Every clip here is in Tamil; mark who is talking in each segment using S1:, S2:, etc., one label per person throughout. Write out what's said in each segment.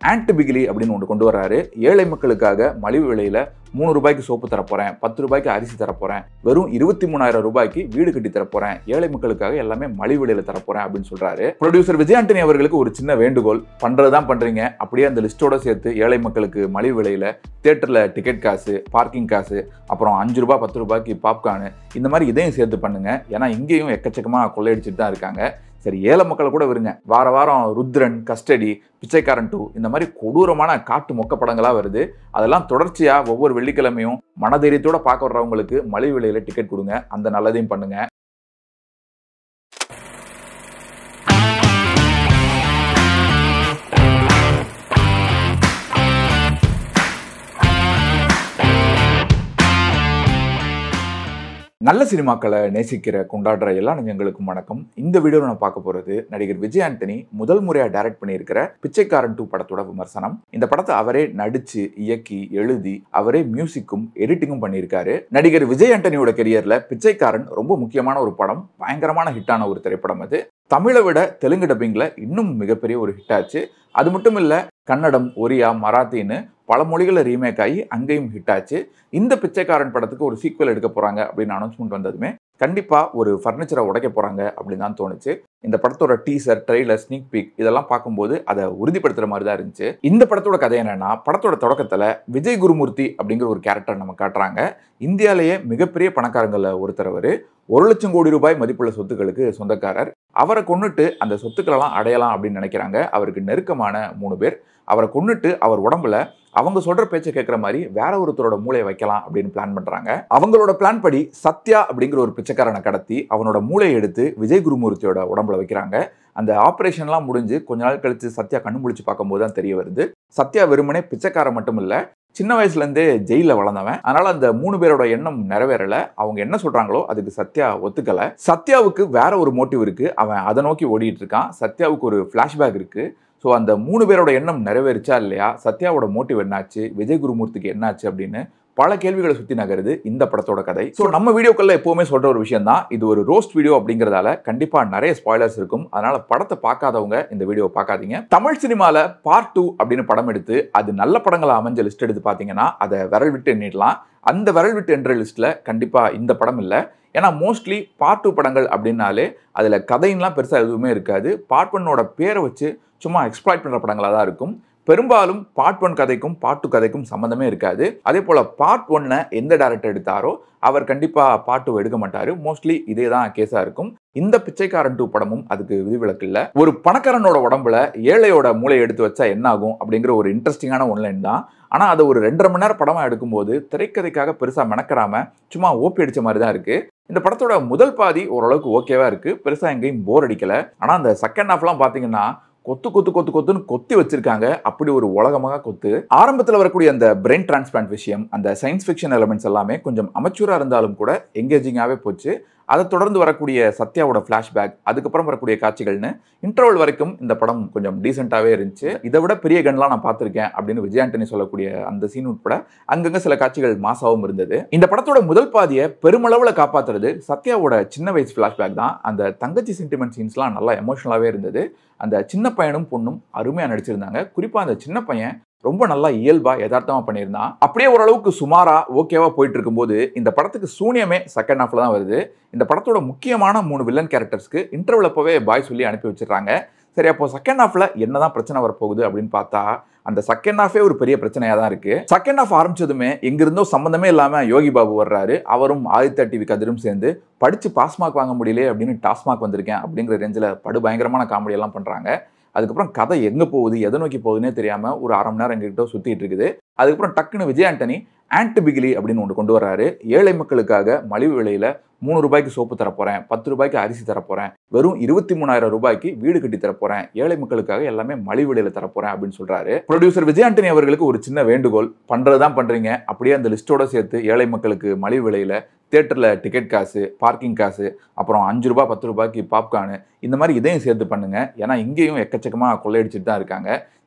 S1: ஆன்ட் பிகிலி அப்படின்னு ஒன்று கொண்டு வர்றாரு ஏழை மக்களுக்காக மலிவு விலையில மூணு ரூபாய்க்கு சோப்பு தரப்போறேன் பத்து ரூபாய்க்கு அரிசி தரப்போறேன் வெறும் இருபத்தி மூணாயிரம் ரூபாய்க்கு வீடு கட்டி தரப்போறேன் ஏழை மக்களுக்காக எல்லாமே மலிவு விலையில தரப்போறேன் அப்படின்னு சொல்றாரு ப்ரொடியூசர் விஜய் ஆண்டனி அவர்களுக்கு ஒரு சின்ன வேண்டுகோள் பண்றதுதான் பண்றீங்க அப்படியே அந்த லிஸ்டோட சேர்த்து ஏழை மக்களுக்கு மலிவு விலையில தியேட்டர்ல டிக்கெட் காசு பார்க்கிங் காசு அப்புறம் அஞ்சு ரூபாய் பத்து ரூபாய்க்கு பாப்கார்னு இந்த மாதிரி இதையும் சேர்த்து பண்ணுங்க ஏன்னா இங்கேயும் எக்கச்சக்கமா கொள்ளையடிச்சிட்டு தான் இருக்காங்க சரி ஏழை மக்களை கூட விருங்க வார வாரம் ருத்ரன் கஸ்டடி பிச்சைக்காரன் டூ இந்த மாதிரி கொடூரமான காட்டு மொக்க படங்களாக வருது அதெல்லாம் தொடர்ச்சியாக ஒவ்வொரு வெள்ளிக்கிழமையும் மனதைரியத்தோட பார்க்க வர்றவங்களுக்கு மலிவு விலையில டிக்கெட் கொடுங்க அந்த நல்லதையும் பண்ணுங்க நல்ல சினிமாக்களை நேசிக்கிற கொண்டாடுற எல்லா நெஞ்சங்களுக்கும் வணக்கம் இந்த வீடியோவில் நான் பார்க்க போறது நடிகர் விஜய் ஆண்டனி முதல் முறையா டைரக்ட் பண்ணியிருக்கிற பிச்சைக்காரன் டூ படத்தோட விமர்சனம் இந்த படத்தை அவரே நடிச்சு இயக்கி எழுதி அவரே மியூசிக்கும் எடிட்டிங்கும் பண்ணியிருக்காரு நடிகர் விஜய் ஆண்டனியோட கெரியர்ல பிச்சைக்காரன் ரொம்ப முக்கியமான ஒரு படம் பயங்கரமான ஹிட்டான ஒரு திரைப்படம் அது தமிழை விட தெலுங்கு டப்பிங்ல இன்னும் மிகப்பெரிய ஒரு ஹிட் ஆச்சு அது மட்டும் இல்ல கன்னடம் ஒரியா மராத்தின்னு பல மொழிகளில் ரீமேக் ஆகி அங்கேயும் ஹிட் ஆச்சு இந்த பிச்சைக்காரன் படத்துக்கு ஒரு சீக்வல் எடுக்க போறாங்க அப்படின்னு அனௌன்ஸ்மெண்ட் வந்ததுமே கண்டிப்பா ஒரு ஃபர்னிச்சரை உடைக்க போறாங்க அப்படின்னு தான் தோணுச்சு இந்த படத்தோட டீசர் ட்ரெய்லர் ஸ்னீக் பீக் இதெல்லாம் பார்க்கும்போது அதை உறுதிப்படுத்துற மாதிரி தான் இருந்துச்சு இந்த படத்தோட கதை என்னன்னா படத்தோட தொடக்கத்துல விஜய் குருமூர்த்தி அப்படிங்கிற ஒரு கேரக்டர் நம்ம காட்டுறாங்க இந்தியாலேயே மிகப்பெரிய பணக்காரங்கள்ல ஒருத்தர் அவரு ஒரு லட்சம் கோடி ரூபாய் மதிப்புள்ள சொத்துக்களுக்கு சொந்தக்காரர் அவரை கொன்னுட்டு அந்த சொத்துக்களெல்லாம் அடையலாம் அப்படின்னு நினைக்கிறாங்க அவருக்கு நெருக்கமான மூணு பேர் அவரை கொன்னுட்டு அவர் உடம்புல அவங்க சொல்ற பேச்சை கேட்குற மாதிரி வேற ஒருத்தரோட மூளையை வைக்கலாம் அப்படின்னு பிளான் பண்றாங்க அவங்களோட பிளான் படி சத்யா அப்படிங்கிற ஒரு பிச்சைக்காரனை கடத்தி அவனோட மூளையை எடுத்து விஜய் குருமூர்த்தியோட உடம்புல வைக்கிறாங்க அந்த ஆப்ரேஷன்லாம் முடிஞ்சு கொஞ்ச நாள் கழிச்சு சத்யா கண்ணு முழிச்சு பார்க்கும்போது தான் தெரிய வருது சத்யா வெறுமனே பிச்சைக்காரன் மட்டும் இல்ல சின்ன வயசுலேருந்தே ஜெயிலில் வளர்ந்தவன் அதனால அந்த மூணு பேரோட எண்ணம் நிறைவேறல அவங்க என்ன சொல்றாங்களோ அதுக்கு சத்யா ஒத்துக்கல சத்யாவுக்கு வேற ஒரு மோட்டிவ் இருக்கு அவன் அதை நோக்கி ஓடிட்டு இருக்கான் சத்யாவுக்கு ஒரு ஃபிளாஷ்பேக் இருக்கு ஸோ அந்த மூணு பேரோட எண்ணம் நிறைவேறிச்சா இல்லையா சத்யாவோட மோட்டிவ் என்னாச்சு விஜய் குருமூர்த்திக்கு என்னாச்சு அப்படின்னு பல கேள்விகளை சுற்றி நகருது இந்த படத்தோட கதை ஸோ நம்ம வீடியோக்களில் எப்போவுமே சொல்கிற ஒரு விஷயம் தான் இது ஒரு ரோஸ்ட் வீடியோ அப்படிங்கிறதால கண்டிப்பாக நிறைய ஸ்பாய்லர்ஸ் இருக்கும் அதனால படத்தை பார்க்காதவங்க இந்த வீடியோவை பார்க்காதீங்க தமிழ் சினிமாவில் பார்ட் டூ அப்படின்னு படம் எடுத்து அது நல்ல படங்களை அமைஞ்ச லிஸ்ட் எடுத்து பார்த்தீங்கன்னா அதை விரல் விட்டு எண்ணிடலாம் அந்த விரல் விட்டு என்ற லிஸ்ட்டில் கண்டிப்பாக இந்த படம் இல்லை ஏன்னா மோஸ்ட்லி பார்ட் டூ படங்கள் அப்படின்னாலே அதில் கதைன்லாம் பெருசாக எதுவுமே இருக்காது பார்ட் ஒன்னோட பேரை வச்சு சும்மா எக்ஸ்ப்ளாய்ட் பண்ணுற படங்களாக தான் இருக்கும் பெரும்பாலும் பார்ட் ஒன் கதைக்கும் பார்ட் டூ கதைக்கும் சம்மந்தமே இருக்காது அதே போல் பார்ட் ஒன்னை எந்த டேரக்டர் எடுத்தாரோ அவர் கண்டிப்பாக பார்ட் டூ எடுக்க மாட்டார் மோஸ்ட்லி இதே தான் கேஸாக இருக்கும் இந்த பிச்சைக்காரன் டூ படமும் அதுக்கு விதிவிலக்கு இல்லை ஒரு பணக்காரனோட உடம்புல ஏழையோட மூளையை எடுத்து வச்சா என்ன ஆகும் அப்படிங்கிற ஒரு இன்ட்ரெஸ்டிங்கான ஒன்லைன் தான் ஆனால் அதை ஒரு ரெண்டரை மணி நேரம் படமாக எடுக்கும்போது திரைக்கதைக்காக பெருசாக மெனக்கராம சும்மா ஓப்பி அடிச்ச மாதிரி தான் இருக்கு இந்த படத்தோட முதல் பாதி ஓரளவுக்கு ஓகேவா இருக்கு பெருசாக எங்கேயும் போர் அடிக்கல ஆனால் அந்த செகண்ட் ஹாஃப்லாம் பார்த்தீங்கன்னா கொத்து கொத்து கொத்து கொத்துன்னு கொத்தி வச்சிருக்காங்க அப்படி ஒரு உலகமாக கொத்து ஆரம்பத்தில் வரக்கூடிய அந்த பிரெயின் டிரான்ஸ்பிளான்ட் விஷயம் அந்த சயின்ஸ் ஃபிக்ஷன் எலமெண்ட்ஸ் எல்லாமே கொஞ்சம் அமச்சூராக இருந்தாலும் கூட எங்கேஜிங்காகவே போச்சு அதை தொடர்ந்து வரக்கூடிய சத்யாவோட ஃப்ளாஷ்பேக் அதுக்கப்புறம் வரக்கூடிய காட்சிகள்னு இன்டர்வல் வரைக்கும் இந்த படம் கொஞ்சம் டீசெண்டாகவே இருந்துச்சு இதை விட பெரிய கன்லாம் நான் பார்த்துருக்கேன் அப்படின்னு விஜய் ஆண்டனி சொல்லக்கூடிய அந்த சீன் உட்பட அங்கங்கே சில காட்சிகள் மாசாவும் இருந்தது இந்த படத்தோட முதல் பாதியை பெருமளவில் காப்பாற்றுறது சத்யாவோட சின்ன வயசு ஃப்ளாஷ்பேக் தான் அந்த தங்கச்சி சென்டிமெண்ட் சீன்ஸ்லாம் நல்லா எமோஷனலாகவே இருந்தது அந்த சின்ன பையனும் பொண்ணும் அருமையாக நடிச்சிருந்தாங்க குறிப்பாக அந்த சின்ன பையன் ரொம்ப நல்லா இயல்பா யதார்த்தமா பண்ணியிருந்தான் அப்படியே ஓரளவுக்கு சுமாரா ஓகேவா போயிட்டு இருக்கும்போது இந்த படத்துக்கு சூனியமே செகண்ட் ஹாஃப்ல தான் வருது இந்த படத்தோட முக்கியமான மூணு வில்லன் கேரக்டர்ஸ்க்கு இன்டர்வல் அப்பவே பாய் சொல்லி அனுப்பி வச்சிடுறாங்க சரி அப்போ செகண்ட் ஹாஃப்ல என்னதான் பிரச்சனை வரப்போகுது அப்படின்னு பார்த்தா அந்த செகண்ட் ஹாஃபே ஒரு பெரிய பிரச்சனையா தான் இருக்கு செகண்ட் ஹாஃப் ஆரம்பிச்சதுமே எங்கிருந்தோ சம்மந்தமே இல்லாம யோகி பாபு வர்றாரு அவரும் ஆதித்யா டிவி கதிரும் சேர்ந்து படிச்சு பாஸ் மார்க் வாங்க முடியல அப்படின்னு டாஸ்மாக் வந்திருக்கேன் அப்படிங்கிற ரேஞ்சில் படு பயங்கரமான காமெடி எல்லாம் பண்றாங்க அதுக்கப்புறம் கதை எங்கே போகுது எதை நோக்கி போகுதுன்னே தெரியாமல் ஒரு அரை மணி நேரம் எங்ககிட்ட சுற்றிட்டு இருக்குது அதுக்கப்புறம் டக்குன்னு விஜய் ஆண்டனி ஆன்ட் பிகிலி அப்படின்னு ஒன்று கொண்டு வர்றாரு ஏழை மக்களுக்காக மலிவு விலையில மூணு ரூபாய்க்கு சோப்பு தரப்போறேன் பத்து ரூபாய்க்கு அரிசி தரப்போறேன் வெறும் இருபத்தி மூணாயிரம் ரூபாய்க்கு வீடு கட்டி தரப்போறேன் ஏழை மக்களுக்காக எல்லாமே மலிவு விலையில தரப்போறேன் அப்படின்னு சொல்றாரு ப்ரொடியூசர் விஜய் ஆண்டனி அவர்களுக்கு ஒரு சின்ன வேண்டுகோள் பண்றதுதான் பண்றீங்க அப்படியே அந்த லிஸ்டோட சேர்த்து ஏழை மக்களுக்கு மலிவு விலையில தியேட்டரில் டிக்கெட் காசு பார்க்கிங் காசு அப்புறம் அஞ்சு ரூபாய் பத்து ரூபாய்க்கு பாப்கார்னு இந்த மாதிரி இதையும் சேர்த்து பண்ணுங்க ஏன்னா இங்கேயும் எக்கச்சக்கமாக கொள்ளையடிச்சிட்டு தான் இருக்காங்க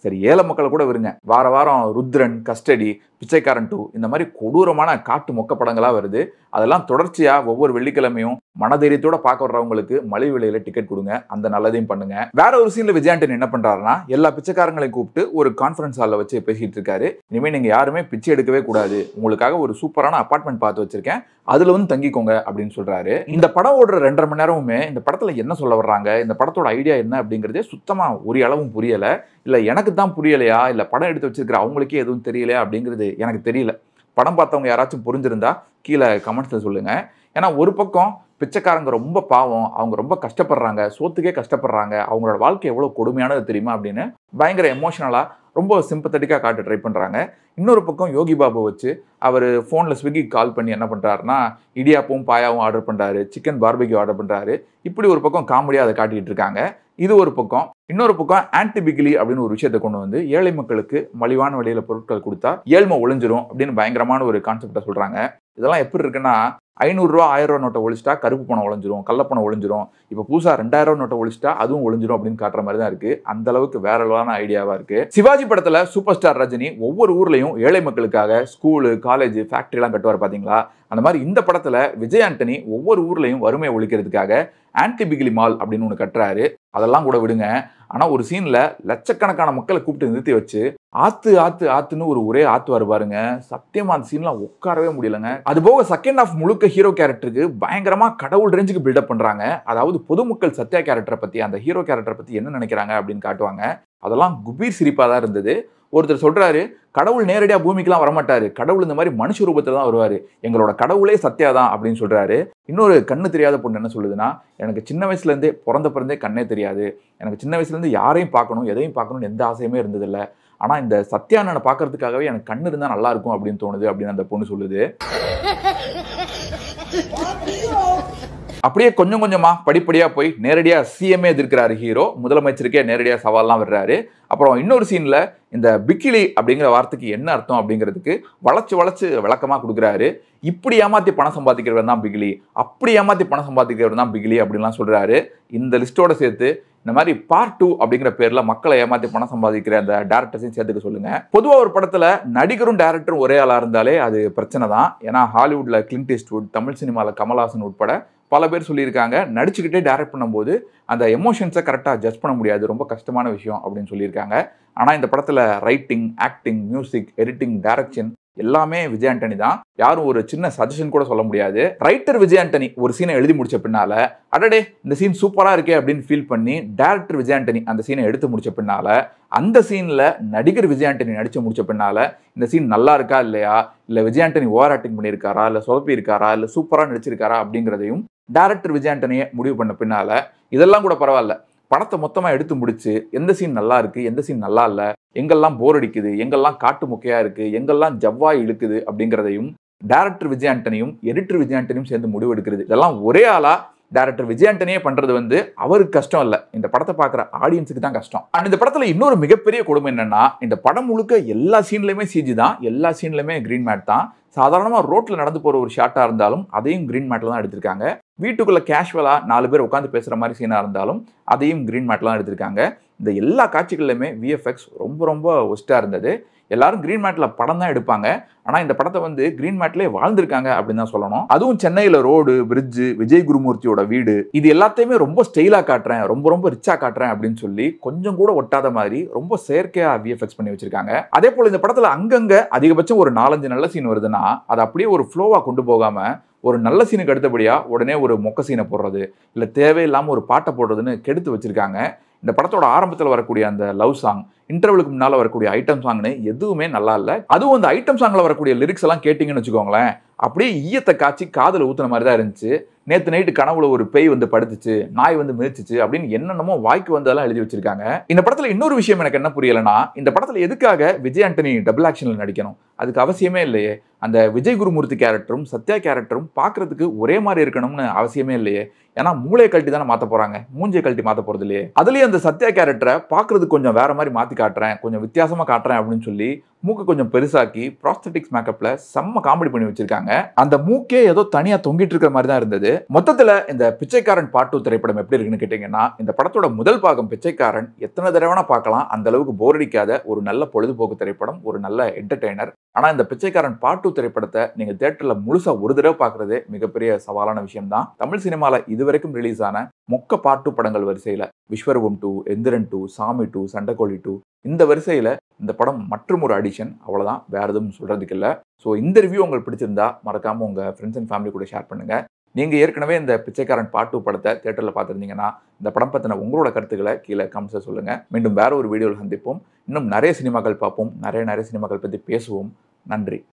S1: சரி ஏழை மக்களை கூட விருங்க வார வாரம் ருத்ரன் கஸ்டடி பிச்சைக்காரன் டூ இந்த மாதிரி கொடூரமான காட்டு மொக்க படங்களாக வருது அதெல்லாம் தொடர்ச்சியாக ஒவ்வொரு வெள்ளிக்கிழமையும் மனதைரியத்தோட பார்க்க வர்றவங்களுக்கு மலிவு விலையில டிக்கெட் கொடுங்க அந்த நல்லதையும் பண்ணுங்க வேற ஒரு சீன்ல விஜயாண்டன் என்ன பண்றாருன்னா எல்லா பிச்சைக்காரங்களையும் கூப்பிட்டு ஒரு கான்ஃபரன்ஸ் ஹாலில் வச்சு பேசிட்டு இருக்காரு இனிமேல் நீங்க யாருமே பிச்சை எடுக்கவே கூடாது உங்களுக்காக ஒரு சூப்பரான அபார்ட்மெண்ட் பார்த்து வச்சிருக்கேன் அதுல வந்து தங்கிக்கோங்க அப்படின்னு சொல்றாரு இந்த படம் ஓடுற ரெண்டரை மணி நேரமுமே இந்த படத்துல என்ன சொல்ல வர்றாங்க இந்த படத்தோட ஐடியா என்ன அப்படிங்கிறதே சுத்தமா ஒரு அளவும் புரியல இல்ல எனக்கு தான் புரியலையா இல்ல படம் எடுத்து வச்சிருக்கிற அவங்களுக்கே எதுவும் தெரியலையா அப்படிங்கிறது எனக்கு தெரியல படம் பார்த்தவங்க யாராச்சும் புரிஞ்சிருந்தா கீழே கமெண்ட்ஸ்ல சொல்லுங்க ஏன்னா ஒரு பக்கம் பிச்சைக்காரங்க ரொம்ப பாவம் அவங்க ரொம்ப கஷ்டப்படுறாங்க சோத்துக்கே கஷ்டப்படுறாங்க அவங்களோட வாழ்க்கை எவ்வளோ கொடுமையானது தெரியுமா அப்படின்னு பயங்கர எமோஷனலாக ரொம்ப சிம்பத்தட்டிக்காக காட்ட ட்ரை பண்ணுறாங்க இன்னொரு பக்கம் யோகி பாபு வச்சு அவர் ஃபோனில் ஸ்விக்கி கால் பண்ணி என்ன பண்ணுறாருன்னா இடியாப்பும் பாயாவும் ஆர்டர் பண்ணுறாரு சிக்கன் பார்பிக்யூ ஆர்டர் பண்ணுறாரு இப்படி ஒரு பக்கம் காமெடியாக அதை காட்டிக்கிட்டு இருக்காங்க இது ஒரு பக்கம் இன்னொரு பக்கம் ஆன்டிபிகிலி அப்படின்னு ஒரு விஷயத்தை கொண்டு வந்து ஏழை மக்களுக்கு மலிவான விலையில பொருட்கள் கொடுத்தா ஏழ்மை ஒளிஞ்சிரும் அப்படின்னு பயங்கரமான ஒரு கான்செப்டை சொல்றாங்க இதெல்லாம் எப்படி இருக்குன்னா ஐநூறுரூவா ஆயிரம் ரூபா நோட்டை ஒழிச்சிட்டா கருப்பு பணம் ஒழிஞ்சிரும் கள்ளப்பணம் ஒழிஞ்சிரும் இப்போ புதுசாக ரெண்டாயிரம் ரூபா நோட்டை ஒழிச்சிட்டா அதுவும் ஒழிஞ்சிரும் அப்படின்னு காட்டுற மாதிரி தான் இருக்கு அந்த அளவுக்கு வேற அளவான ஐடியாவா இருக்கு சிவாஜி படத்துல சூப்பர் ஸ்டார் ரஜினி ஒவ்வொரு ஊர்லயும் ஏழை மக்களுக்காக ஸ்கூலு காலேஜ் ஃபேக்டரிலாம் கட்டுவார் பாத்தீங்களா அந்த மாதிரி இந்த படத்துல விஜய் ஆண்டனி ஒவ்வொரு ஊர்லயும் வறுமையை ஒழிக்கிறதுக்காக ஆன்டி பிகிலி மால் அப்படின்னு ஒன்று கட்டுறாரு அதெல்லாம் கூட விடுங்க ஆனா ஒரு சீன்ல லட்சக்கணக்கான மக்களை கூப்பிட்டு நிறுத்தி வச்சு ஆத்து ஆத்து ஆத்துன்னு ஒரு ஒரே ஆத்துவாரு பாருங்க சத்தியமா அந்த சீன்லாம் உட்காரவே முடியலங்க அது போக செகண்ட் ஹாஃப் முழுக்க ஹீரோ கேரக்டருக்கு பயங்கரமா கடவுள் ரேஞ்சுக்கு பில்டப் பண்றாங்க அதாவது பொதுமக்கள் சத்யா கேரக்டரை பத்தி அந்த ஹீரோ கேரக்டரை பத்தி என்ன நினைக்கிறாங்க அப்படின்னு காட்டுவாங்க அதெல்லாம் குபீர் சிரிப்பா தான் இருந்தது ஒருத்தர் சொல்றாரு கடவுள் நேரடியா பூமிக்கெல்லாம் வரமாட்டாரு கடவுள் இந்த மாதிரி மனுஷ ரூபத்துல தான் வருவாரு எங்களோட கடவுளே சத்யா தான் அப்படின்னு சொல்றாரு இன்னொரு கண்ணு தெரியாத பொண்ணு என்ன சொல்லுதுன்னா எனக்கு சின்ன வயசுல இருந்தே பிறந்த பிறந்தே கண்ணே தெரியாது எனக்கு சின்ன வயசுல இருந்து யாரையும் பார்க்கணும் எதையும் பார்க்கணும்னு எந்த ஆசையுமே இருந்ததில்ல ஆனா இந்த சத்யானனை பார்க்கறதுக்காகவே எனக்கு கண்ணு இருந்தா நல்லா இருக்கும் அப்படின்னு தோணுது அப்படின்னு அந்த பொண்ணு சொல்லுது அப்படியே கொஞ்சம் கொஞ்சமா படிப்படியா போய் நேரடியா சிஎம்ஏ எதிர்க்கிறாரு ஹீரோ முதலமைச்சருக்கே நேரடியா சவால்லாம் விடுறாரு அப்புறம் இன்னொரு சீன்ல இந்த பிக்கிலி அப்படிங்கிற வார்த்தைக்கு என்ன அர்த்தம் அப்படிங்கிறதுக்கு வளைச்சு வளைச்சு விளக்கமா கொடுக்குறாரு இப்படி ஏமாத்தி பணம் சம்பாதிக்கிறவர் தான் பிகிலி அப்படி ஏமாத்தி பணம் சம்பாதிக்கிறவர் தான் பிகிலி அப்படின்லாம் சொல்றாரு இந்த லிஸ்டோட சேர்த்து இந்த மாதிரி பார்ட் டூ அப்படிங்கிற பேர்ல மக்களை ஏமாத்தி பணம் சம்பாதிக்கிற அந்த டேரக்டர்ஸையும் சேர்த்துக்க சொல்லுங்க பொதுவா ஒரு படத்துல நடிகரும் டேரக்டரும் ஒரே ஆளா இருந்தாலே அது பிரச்சனை தான் ஏன்னா ஹாலிவுட்ல கிளின்ட் ஈஸ்ட்வுட் தமிழ் சினிமால கமல்ஹாசன் உட்பட பல பேர் சொல்லியிருக்காங்க நடிச்சுக்கிட்டே டைரக்ட் பண்ணும்போது அந்த எமோஷன்ஸை கரெக்டாக ஜட்ஜ் பண்ண முடியாது ரொம்ப கஷ்டமான விஷயம் அப்படின்னு சொல்லியிருக்காங்க ஆனால் இந்த படத்தில் writing acting music editing direction எல்லாமே விஜய் ஆண்டனி தான் யாரும் ஒரு சின்ன சஜஷன் கூட சொல்ல முடியாது ரைட்டர் விஜய் ஆண்டனி ஒரு சீனை எழுதி முடிச்ச பின்னால அடடே இந்த சீன் சூப்பராக இருக்கே அப்படின்னு ஃபீல் பண்ணி டேரக்டர் விஜய் ஆண்டனி அந்த சீனை எடுத்து முடிச்ச பின்னால அந்த சீனில் நடிகர் விஜய் ஆண்டனி நடிச்சு முடிச்ச பின்னால இந்த சீன் நல்லா இருக்கா இல்லையா இல்லை விஜய் ஆண்டனி ஓவர் ஆக்டிங் பண்ணியிருக்காரா இல்லை சொதப்பி இருக்காரா இல்லை சூப்பராக நடிச்சிருக்காரா அப்படிங்கிறதையும் டேரக்டர் விஜய் ஆண்டனியை முடிவு பண்ண பின்னால இதெல்லாம் கூட பரவாயில்ல படத்தை மொத்தமாக எடுத்து முடிச்சு எந்த சீன் நல்லா இருக்கு எந்த சீன் நல்லா இல்லை எங்கெல்லாம் போர் அடிக்குது எங்கெல்லாம் காட்டு முக்கையா இருக்கு எங்கெல்லாம் ஜவ்வாய் இழுக்குது அப்படிங்கிறதையும் டேரக்டர் விஜய் ஆண்டனியும் எடிட்டர் விஜய் ஆண்டனியும் சேர்ந்து முடிவு எடுக்கிறது இதெல்லாம் ஒரே ஆளா டேரக்டர் விஜய் ஆண்டனியே பண்றது வந்து அவருக்கு கஷ்டம் இல்ல இந்த படத்தை பார்க்குற ஆடியன்ஸுக்கு தான் கஷ்டம் அண்ட் இந்த படத்துல இன்னொரு மிகப்பெரிய கொடுமை என்னன்னா இந்த படம் முழுக்க எல்லா சீன்லயுமே சிஜி தான் எல்லா சீன்லயுமே கிரீன் மேட் தான் சாதாரணமாக ரோட்டில் நடந்து போகிற ஒரு ஷாட்டாக இருந்தாலும் அதையும் கிரீன் மேட்டில் தான் எடுத்திருக்காங்க வீட்டுக்குள்ளே கேஷுவலாக நாலு பேர் உட்காந்து பேசுகிற மாதிரி சீனாக இருந்தாலும் அதையும் கிரீன் மேட்டில் தான் எடுத்திருக்காங்க இந்த எல்லா காட்சிகள்லையுமே விஎஃப்எக்ஸ் ரொம்ப ரொம்ப ஒஸ்ட்டாக இருந்தது எல்லாரும் கிரீன் மேட்டில் படம் தான் எடுப்பாங்க ஆனால் இந்த படத்தை வந்து கிரீன் மேட்லேயே வாழ்ந்திருக்காங்க அப்படின்னு தான் சொல்லணும் அதுவும் சென்னையில் ரோடு பிரிட்ஜு விஜய் குருமூர்த்தியோட வீடு இது எல்லாத்தையுமே ரொம்ப ஸ்டைலாக காட்டுறேன் ரொம்ப ரொம்ப ரிச்சாக காட்டுறேன் அப்படின்னு சொல்லி கொஞ்சம் கூட ஒட்டாத மாதிரி ரொம்ப செயற்கையாக விஎஃப்எக்ஸ் பண்ணி வச்சிருக்காங்க அதே போல் இந்த படத்தில் அங்கங்கே அதிகபட்சம் ஒரு நாலஞ்சு நல்ல சீன் வருதுன்னா அது அப்படியே ஒரு ஃப்ளோவாக கொண்டு போகாமல் ஒரு நல்ல சீனுக்கு அடுத்தபடியாக உடனே ஒரு மொக்க சீனை போடுறது இல்லை தேவையில்லாமல் ஒரு பாட்டை போடுறதுன்னு கெடுத்து வச்சிருக்காங்க இந்த படத்தோட ஆரம்பத்தில் வரக்கூடிய அந்த லவ் சாங் இன்டர்வலுக்கு முன்னால் வரக்கூடிய ஐட்டம் சாங்னு எதுவுமே நல்லா இல்லை அதுவும் அந்த ஐட்டம் சாங்கில் வரக்கூடிய லிரிக்ஸ் எல்லாம் கேட்டிங்கன்னு வச்சுக்கோங்களேன் அப்படியே ஈயத்தை காய்ச்சி காதில் ஊத்துன மாதிரி தான் இருந்துச்சு நேற்று நைட்டு கனவுல ஒரு பேய் வந்து படுத்துச்சு நாய் வந்து மிதிச்சிச்சு அப்படின்னு என்னென்னமோ வாய்க்கு வந்ததெல்லாம் எழுதி வச்சிருக்காங்க இந்த படத்துல இன்னொரு விஷயம் எனக்கு என்ன புரியலனா இந்த படத்துல எதுக்காக விஜய் ஆண்டனி டபுள் ஆக்ஷன்ல நடிக்கணும் அதுக்கு அவசியமே இல்லையே அந்த விஜய் குருமூர்த்தி கேரக்டரும் சத்யா கேரக்டரும் பார்க்கறதுக்கு ஒரே மாதிரி இருக்கணும்னு அவசியமே இல்லையே ஏன்னா மூளையை கழட்டி தானே மாற்ற போறாங்க மூஞ்சியை கழட்டி மாற்ற போறது இல்லையே அதுலயே அந்த சத்யா கேரக்டரை பார்க்கறதுக்கு கொஞ்சம் வேற மாதிரி மாத்தி காட்டுறேன் கொஞ்சம் வித்தியாசமா காட்டுறேன் அப்படின்னு சொல்லி மூக்கு கொஞ்சம் பெருசாக்கி ப்ராஸ்தட்டிக்ஸ் மேக்கப்ல செம்ம காமெடி பண்ணி வச்சிருக்காங்க அந்த மூக்கே ஏதோ தனியா தொங்கிட்டு இருக்கிற மாதிரி தான் இருந்தது மொத்தத்துல இந்த பிச்சைக்காரன் பாட்டு திரைப்படம் எப்படி இருக்குன்னு கேட்டீங்கன்னா இந்த படத்தோட முதல் பாகம் பிச்சைக்காரன் எத்தனை தடவைனா பார்க்கலாம் அந்த அளவுக்கு போர் அடிக்காத ஒரு நல்ல பொழுதுபோக்கு திரைப்படம் ஒரு நல்ல என்டர்டெய்னர் ஆனா இந்த பிச்சைக்காரன் பாட்டு திரைப்படத்தை நீங்க தேட்டர்ல முழுசா ஒரு தடவை பார்க்கறதே மிகப்பெரிய சவாலான விஷயம் தான் தமிழ் சினிமால இதுவரைக்கும் ரிலீஸ் ஆன மொக்க பாட்டு படங்கள் வரிசையில Vishwaroopam two Enthiran two Saamy two Sandakozhi two இந்த வரிசையில இந்த படம் மற்றும் ஒரு அடிஷன் அவ்வளவுதான் வேற எதுவும் சொல்றதுக்கு இல்லை ஸோ இந்த ரிவ்யூ உங்களுக்கு பிடிச்சிருந்தா மறக்காம உங்க ஃப்ரெண்ட்ஸ் அண்ட் ஃபேமிலி கூட ஷேர் பண்ணுங்க நீங்க ஏற்கனவே இந்த பிச்சைக்காரன் பாட்டு படத்தை தேட்டர்ல பார்த்துருந்தீங்கன்னா இந்த படம் பத்தின உங்களோட கருத்துக்களை கீழே கமெண்ட்ஸை சொல்லுங்க மீண்டும் வேற ஒரு வீடியோவில் சந்திப்போம் இன்னும் நிறைய சினிமாக்கள் பார்ப்போம் நிறைய நிறைய சினிமாக்கள் பத்தி பேசுவோம் நன்றி